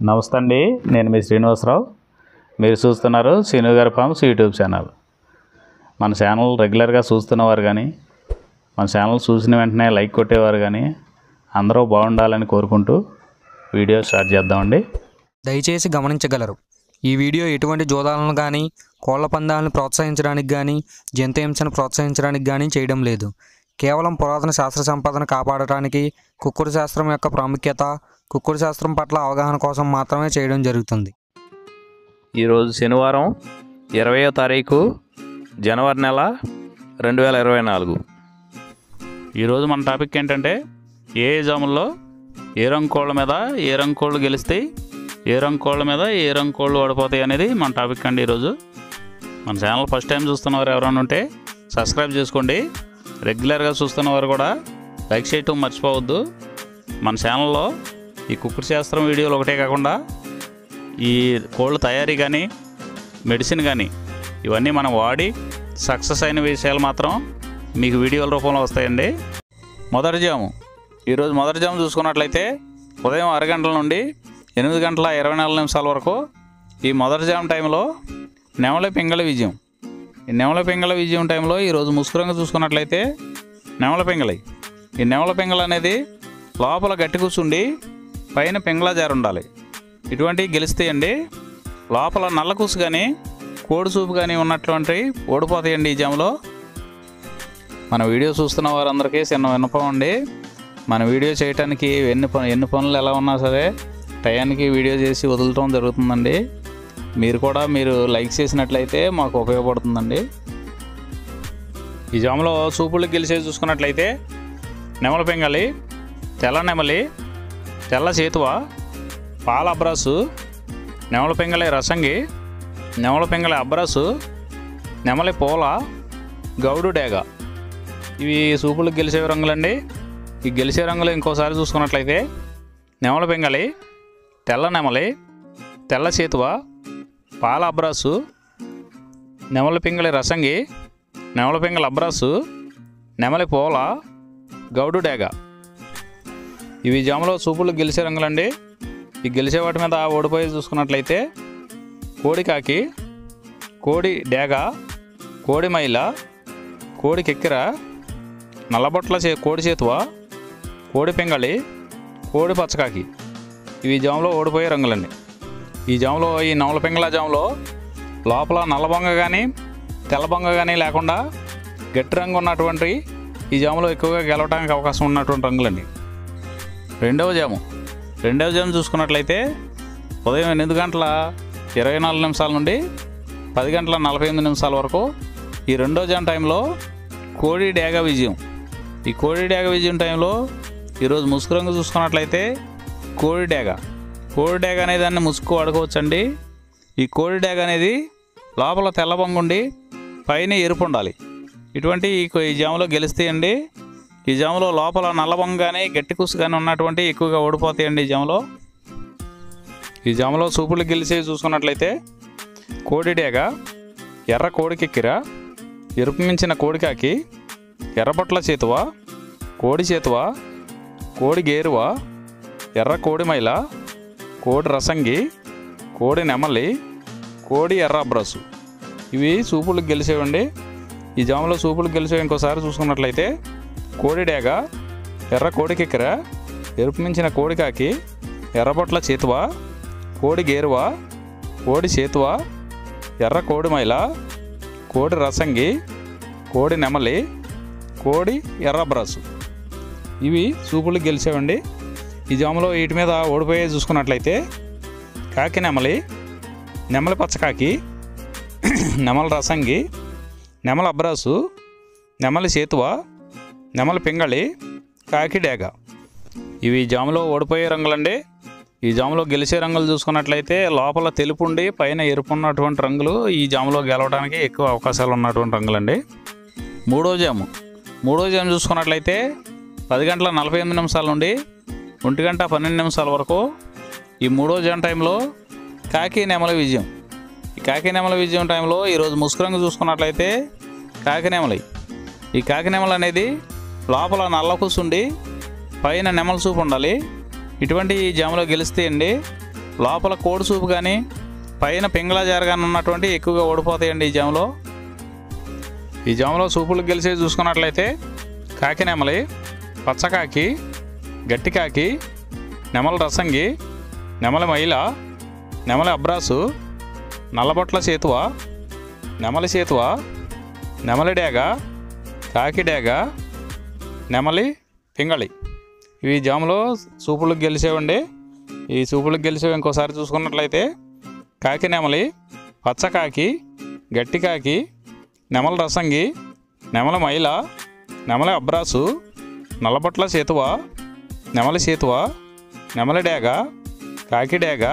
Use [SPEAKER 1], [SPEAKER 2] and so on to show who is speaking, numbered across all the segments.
[SPEAKER 1] నమస్తే అండి నేను మీ శ్రీనివాసరావు మీరు చూస్తున్నారు శ్రీను గారి ఫార్మ్స్ యూట్యూబ్ ఛానల్ మన ఛానల్ రెగ్యులర్గా చూస్తున్నవారు కానీ మన ఛానల్ చూసిన వెంటనే లైక్ కొట్టేవారు కానీ అందరూ బాగుండాలని కోరుకుంటూ వీడియో స్టార్ట్ చేద్దామండి
[SPEAKER 2] దయచేసి గమనించగలరు ఈ వీడియో ఎటువంటి జోదాలను కానీ కోళ్ల పందాలను ప్రోత్సహించడానికి కానీ జంతు హింసను ప్రోత్సహించడానికి కానీ చేయడం లేదు కేవలం పురాతన శాస్త్ర సంపదను కాపాడటానికి కుక్కుడు శాస్త్రం యొక్క ప్రాముఖ్యత కుక్కుడు శాస్త్రం పట్ల అవగాహన కోసం మాత్రమే చేయడం జరుగుతుంది
[SPEAKER 1] ఈరోజు శనివారం ఇరవయో తారీఖు జనవరి నెల రెండు వేల ఇరవై నాలుగు ఈరోజు మన టాపిక్ ఏంటంటే ఏ జాముల్లో ఏ రంగు కోళ్ళ మీద ఏ రంగు కోళ్ళు గెలుస్తాయి ఏ రంగు కోళ్ళ మీద ఏ రంగు కోళ్ళు ఓడిపోతాయి అనేది మన టాపిక్ అండి ఈరోజు మన ఛానల్ ఫస్ట్ టైం చూస్తున్నవారు ఎవరైనా ఉంటే సబ్స్క్రైబ్ చేసుకోండి రెగ్యులర్గా చూస్తున్నవారు కూడా లైక్ చేయటం మర్చిపోవద్దు మన ఛానల్లో ఈ కుక్కుడు శాస్త్రం వీడియోలు ఒకటే కాకుండా ఈ కోళ్ళ తయారీ కానీ మెడిసిన్ కానీ ఇవన్నీ మనం వాడి సక్సెస్ అయిన విషయాలు మాత్రం మీకు వీడియోల రూపంలో వస్తాయండి మొదటి జాము ఈరోజు మొదటి జాము చూసుకున్నట్లయితే ఉదయం అరగంటల నుండి ఎనిమిది గంటల ఇరవై నాలుగు నిమిషాల వరకు ఈ మొదటి జాము టైంలో నెమలి పింగళ విజయం ఈ నెమల పింగళ విజయం టైంలో ఈరోజు ముసుకురంగా చూసుకున్నట్లయితే నెమల పింగళి ఈ నెమల పింగళ అనేది లోపల గట్టి కూర్చుండి పైన పింగళ జారు ఉండాలి ఇటువంటివి గెలుస్తాయండి లోపల నల్ల కూసు కానీ కోడి చూపు కానీ ఉన్నటువంటి ఓడిపోతాయండి ఈ జాములో మన వీడియో చూస్తున్న వారందరికీ చిన్న విన్నపం అండి మన వీడియో చేయడానికి ఎన్ని పను ఎన్ని పనులు ఎలా ఉన్నా సరే టయానికి వీడియో చేసి వదలటం జరుగుతుందండి మీరు కూడా మీరు లైక్ చేసినట్లయితే మాకు ఉపయోగపడుతుందండి ఈ జాములో సూపులు గెలిచేది చూసుకున్నట్లయితే నెమల పెంగలి తెల్ల నెమలి తెల్ల చేతువ పాల అబ్రాసు నెమల పెంగలి రసంగి నెమల పెంగలి అబ్రాసు నెమలి పూల గౌడు డేగ ఇవి సూపులు గెలిచే రంగులండి ఈ గెలిచే రంగులు ఇంకోసారి చూసుకున్నట్లయితే నెమల పెంగలి తెల్ల నెమలి తెల్ల చేతువ పాల అబ్రాసు నెమలి పింగళి రసంగి నెమలి పింగళి అబ్రాసు నెమలి పూల గౌడు డేగ ఇవి జాములో సూపులు గెలిచే రంగులండి ఈ గెలిచే వాటి మీద ఓడిపోయి చూసుకున్నట్లయితే కోడి కాకి కోడి డేగ కోడి మైల కోడి కెక్కిర నల్లబొట్ల చే కోడి చేతువ కోడి పింగళి కోడి పచ్చకాకి ఇవి జాములో ఓడిపోయే రంగులండి ఈ జాములో ఈ నవల పింగళ జాములో లోపల నల్ల బొంగ కానీ తెల్ల బొంగ కానీ లేకుండా గట్టి రంగు ఉన్నటువంటి ఈ జాములో ఎక్కువగా గెలవడానికి అవకాశం ఉన్నటువంటి రంగులండి రెండవ జాము రెండవ జాము చూసుకున్నట్లయితే ఉదయం ఎనిమిది గంటల ఇరవై నాలుగు నిమిషాల నుండి పది గంటల నలభై ఎనిమిది నిమిషాల వరకు ఈ రెండో జామ్ టైంలో కోడి డేగ విజయం ఈ కోడి డేగ విజయం టైంలో ఈరోజు ముసుగు రంగు చూసుకున్నట్లయితే కోడి డేగ కోడి డేగ అనే దాన్ని ముసుగు వాడుకోవచ్చండి ఈ కోడి డేగ అనేది లోపల తెల్ల బొంగు ఉండి పైన ఎరుపు ఉండాలి ఇటువంటి ఈ కొ- ఈ జాములో గెలుస్తాయండి ఈ జాములో లోపల నల్ల బొంగ కానీ గట్టి కుసు కానీ ఉన్నటువంటి ఎక్కువగా ఓడిపోతాయండి ఈ జాములో ఈ జాములో సూపులు గెలిచేవి చూసుకున్నట్లయితే కోడి డేగ ఎర్ర కోడికెక్కిర ఎరుపు మించిన కోడికాకి ఎర్రబొట్ల చేతువ కోడి చేతువ కోడి గేరువ ఎర్ర కోడి మైల కోడి రసంగి కోడి నెమలి కోడి ఎర్ర అబ్రసు ఇవి సూపులు గెలిచేవండి ఈ జాములో సూపులు గెలిచేవి ఇంకోసారి చూసుకున్నట్లయితే కోడి డేగ ఎర్ర కోడి కిక్కెర ఎరుపు మించిన కోడికాకి ఎర్రబొట్ల చేతువ కోడి గేరువ కోడి చేతువ ఎర్ర కోడి మైల కోడి రసంగి కోడి నెమలి కోడి ఎర్ర బ్రసు ఇవి సూపులు గెలిచేవండి ఈ జాములో వీటి మీద ఓడిపోయే చూసుకున్నట్లయితే కాకి నెమలి నెమలి పచ్చకాకి నెమల రసంగి నెమల అబ్రాసు నెమలి చేతువ నెమలి పింగళి కాకి డేగ ఇవి జాములో ఓడిపోయే రంగులండి ఈ జాములో గెలిచే రంగులు చూసుకున్నట్లయితే లోపల తెలుపు ఉండి పైన ఎరుపు ఉన్నటువంటి రంగులు ఈ జాములో గెలవడానికి ఎక్కువ అవకాశాలు ఉన్నటువంటి రంగులండి మూడో జాము మూడో జాము చూసుకున్నట్లయితే పది గంటల నలభై ఎనిమిది నిమిషాల నుండి ఒంటి గంట పన్నెండు నిమిషాల వరకు ఈ మూడో జామ్ టైంలో కాకి నెమల విజయం ఈ కాకి నెమల విజయం టైంలో ఈరోజు ముసుకురంగు చూసుకున్నట్లయితే కాకి నెమలి ఈ కాకి నెమలి అనేది లోపల నల్ల కూసుండి పైన నెమల సూపు ఉండాలి ఇటువంటి ఈ జాములో గెలిస్తే అండి లోపల కోడి సూపు కానీ పైన పింగళ జరగాని ఉన్నటువంటి ఎక్కువగా ఓడిపోతాయండి ఈ జాములో ఈ జాములో సూపులు గెలిచి చూసుకున్నట్లయితే కాకి నెమలి పచ్చకాకి గట్టి కాకి నెమల రసంగి నెమలి మైల నెమలి అబ్రాసు నల్లబొట్ల సేతువ నెమలి సేతువ నెమలి డేగ కాకి డేగ నెమలి పింగళి ఇవి జాములో సూపులకు గెలిచేవండి ఈ సూపులకు గెలిచేవి ఇంకోసారి చూసుకున్నట్లయితే కాకి నెమలి పచ్చకాకి గట్టి కాకి నెమల రసంగి నెమల మైల నెమలి అబ్రాసు నల్లబొట్ల సేతువ నెమలి సేతువ నెమలి డేగ కాకి డేగ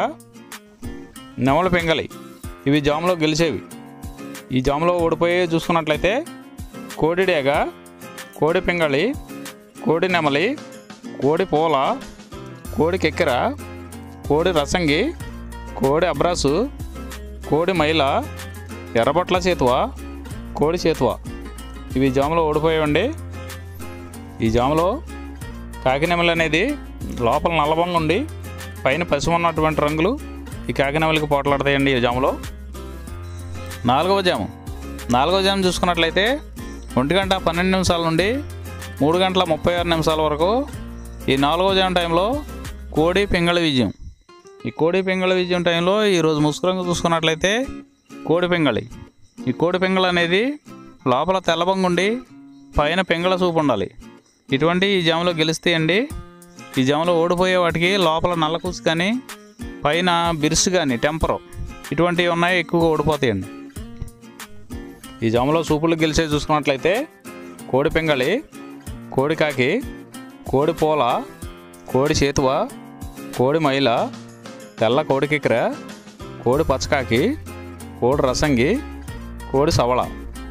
[SPEAKER 1] నెమల పింగళి ఇవి జాములో గెలిచేవి ఈ జాములో ఓడిపోయి చూసుకున్నట్లయితే కోడి డేగ కోడి పింగళి కోడి నెమలి కోడి పూల కోడి కెక్కెర కోడి రసంగి కోడి అబ్రాసు కోడి మైల ఎర్రబొట్ల చేతువ కోడి చేతువ ఇవి జాములో ఓడిపోయాయండి ఈ జాములో కాకినెమలి అనేది లోపల నల్లబంగా ఉండి పైన పసుపు ఉన్నటువంటి రంగులు ఈ కాకినెమలికి పోట్లాడతాయండి ఈ జాములో నాలుగవ జాము నాలుగవ జాము చూసుకున్నట్లయితే ఒంటి గంట పన్నెండు నిమిషాల నుండి మూడు గంటల ముప్పై ఆరు నిమిషాల వరకు ఈ నాలుగవ జాము టైంలో కోడి పింగళి విజయం ఈ కోడి పింగళి విజయం టైంలో ఈరోజు ముసుకురంగు చూసుకున్నట్లయితే కోడి పింగళి ఈ కోడి పింగళి అనేది లోపల తెల్లబంగుండి పైన పింగళ సూపు ఉండాలి ఇటువంటి ఈ జాములో గెలుస్తాయండి ఈ జాములో ఓడిపోయే వాటికి లోపల నల్లకూసు కానీ పైన బిరుసు కానీ టెంపరు ఇటువంటివి ఉన్నాయి ఎక్కువగా ఓడిపోతాయండి ఈ జాములో సూపులు గెలిచే చూసుకున్నట్లయితే కోడి పింగళి కోడి కాకి కోడి పూల కోడి చేతువ కోడి మైల తెల్ల కోడి కిక్కెర కోడి పచ్చకాకి కోడి రసంగి కోడి సవళ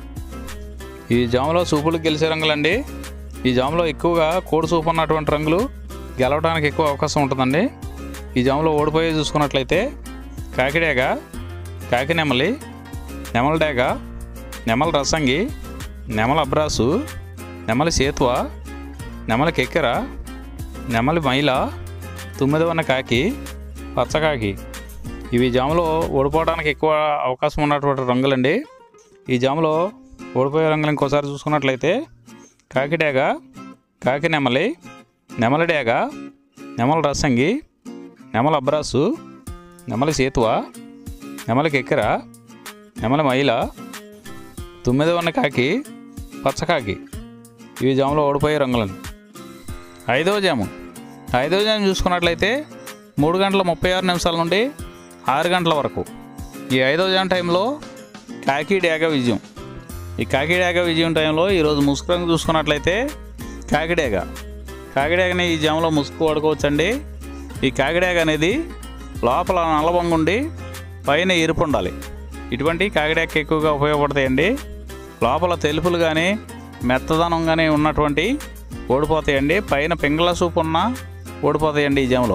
[SPEAKER 1] ఈ జాములో సూపులు గెలిచే రంగులండి ఈ జాములో ఎక్కువగా కోడి సూపు ఉన్నటువంటి రంగులు గెలవడానికి ఎక్కువ అవకాశం ఉంటుందండి ఈ జాములో ఓడిపోయి చూసుకున్నట్లయితే కాకిడేగ కాకి నెమలి నెమల డేగ నెమల రసంగి నెమల అబ్రాసు నెమలి సేతువ నెమలి కెక్కెర నెమలి మైల తుమ్మిదవన్న కాకి పచ్చకాకి ఇవి జాములో ఓడిపోవడానికి ఎక్కువ అవకాశం ఉన్నటువంటి రంగులండి ఈ జాములో ఓడిపోయే రంగులు ఇంకోసారి చూసుకున్నట్లయితే కాకిడేగ కాకి నెమలి నెమలి డేగ నెమల రసంగి నెమల అబ్రాసు నెమలి సేతువ నెమలి కెక్కెర నెమలి మైల తొమ్మిది ఉన్న కాకి పచ్చకాకి ఇవి జాములో ఓడిపోయే రంగులండి ఐదవ జాము ఐదవ జాము చూసుకున్నట్లయితే మూడు గంటల ముప్పై ఆరు నిమిషాల నుండి ఆరు గంటల వరకు ఈ ఐదవ జాము టైంలో కాకి డేగ విజయం ఈ కాకిడేగ విజయం టైంలో ఈరోజు ముసుగు రంగు చూసుకున్నట్లయితే కాకిడేగ కాకిడేగని ఈ జాములో ముసుగు వాడుకోవచ్చండి ఈ కాకిడేగ అనేది లోపల నల్లబొంగు ఉండి పైన ఎరుపు ఉండాలి ఇటువంటి కాకిడేగ ఎక్కువగా ఉపయోగపడతాయండి లోపల తెలుపులు కానీ మెత్తదనం కానీ ఉన్నటువంటి ఓడిపోతాయండి పైన పింగళ సూపు ఉన్న ఓడిపోతాయండి ఈ జాములో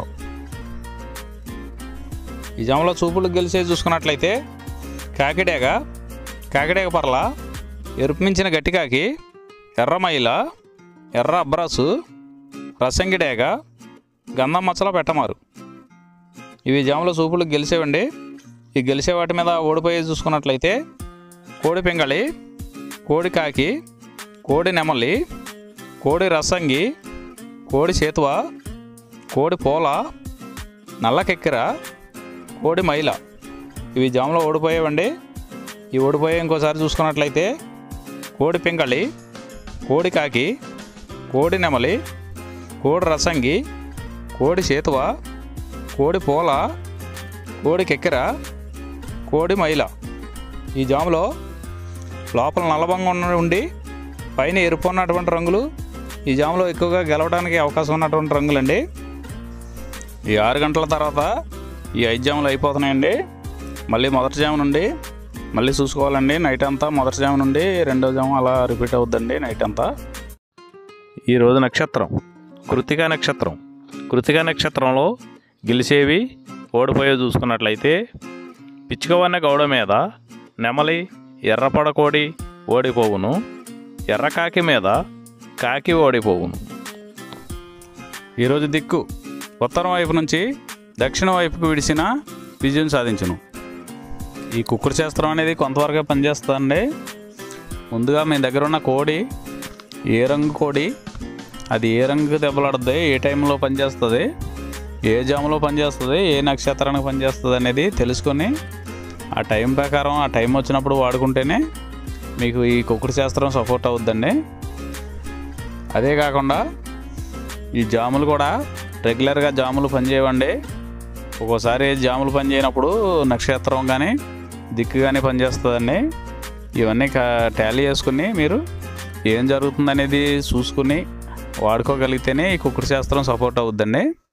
[SPEAKER 1] ఈ జాములో చూపులు గెలిచే చూసుకున్నట్లయితే కాకిడేగ కాకిడేగ పర్ల ఎరుపు మించిన గట్టికాకి ఎర్రమైల ఎర్ర అబ్రాసు రసంగిడేగ గంధం మచ్చల పెట్టమారు ఇవి జాముల సూపులు గెలిచేవండి ఈ గెలిచే వాటి మీద ఓడిపోయి చూసుకున్నట్లయితే కోడి పింగళి కోడి కాకి కోడి నెమలి కోడి రసంగి కోడి చేతువ కోడి పోల నల్లకెక్కెర కోడి మైల ఇవి జాములో ఓడిపోయేవండి ఈ ఓడిపోయే ఇంకోసారి చూసుకున్నట్లయితే కోడి పింగళి కోడి కాకి కోడి నెమలి కోడి రసంగి కోడి చేతువ కోడి పూల కోడి కెక్కెర కోడి మైల ఈ జాములో లోపల నల్లబంగా ఉన్న ఉండి పైన ఎరుపు ఉన్నటువంటి రంగులు ఈ జాములో ఎక్కువగా గెలవడానికి అవకాశం ఉన్నటువంటి రంగులండి ఈ ఆరు గంటల తర్వాత ఈ ఐదు జాములు అయిపోతున్నాయండి మళ్ళీ మొదటి జాము నుండి మళ్ళీ చూసుకోవాలండి నైట్ అంతా మొదటి జాము నుండి రెండో జాము అలా రిపీట్ అవుద్దండి నైట్ అంతా ఈరోజు నక్షత్రం కృతికా నక్షత్రం కృతికా నక్షత్రంలో గెలిచేవి ఓడిపోయే చూసుకున్నట్లయితే పిచ్చుకవన్న గౌడ మీద నెమలి ఎర్రపడకోడి ఓడిపోవును ఎర్రకాకి మీద కాకి ఓడిపోవును ఈరోజు దిక్కు ఉత్తరం వైపు నుంచి దక్షిణ వైపుకు విడిచిన విజయం సాధించును ఈ కుక్కుడు శాస్త్రం అనేది కొంతవరకే పనిచేస్తుందండి ముందుగా మీ దగ్గర ఉన్న కోడి ఏ రంగు కోడి అది ఏ రంగు దెబ్బలాడుతుంది ఏ టైంలో పనిచేస్తుంది ఏ జాములో పనిచేస్తుంది ఏ నక్షత్రానికి పనిచేస్తుంది అనేది తెలుసుకొని ఆ టైం ప్రకారం ఆ టైం వచ్చినప్పుడు వాడుకుంటేనే మీకు ఈ కుక్కుడు శాస్త్రం సపోర్ట్ అవుద్దండి అదే కాకుండా ఈ జాములు కూడా రెగ్యులర్గా జాములు పనిచేయవండి ఒక్కోసారి జాములు పనిచేయనప్పుడు నక్షత్రం కానీ దిక్కు కానీ పనిచేస్తుందండి ఇవన్నీ టాలీ చేసుకుని మీరు ఏం జరుగుతుందనేది చూసుకుని వాడుకోగలిగితేనే ఈ కుక్కుడు శాస్త్రం సపోర్ట్ అవుద్దండి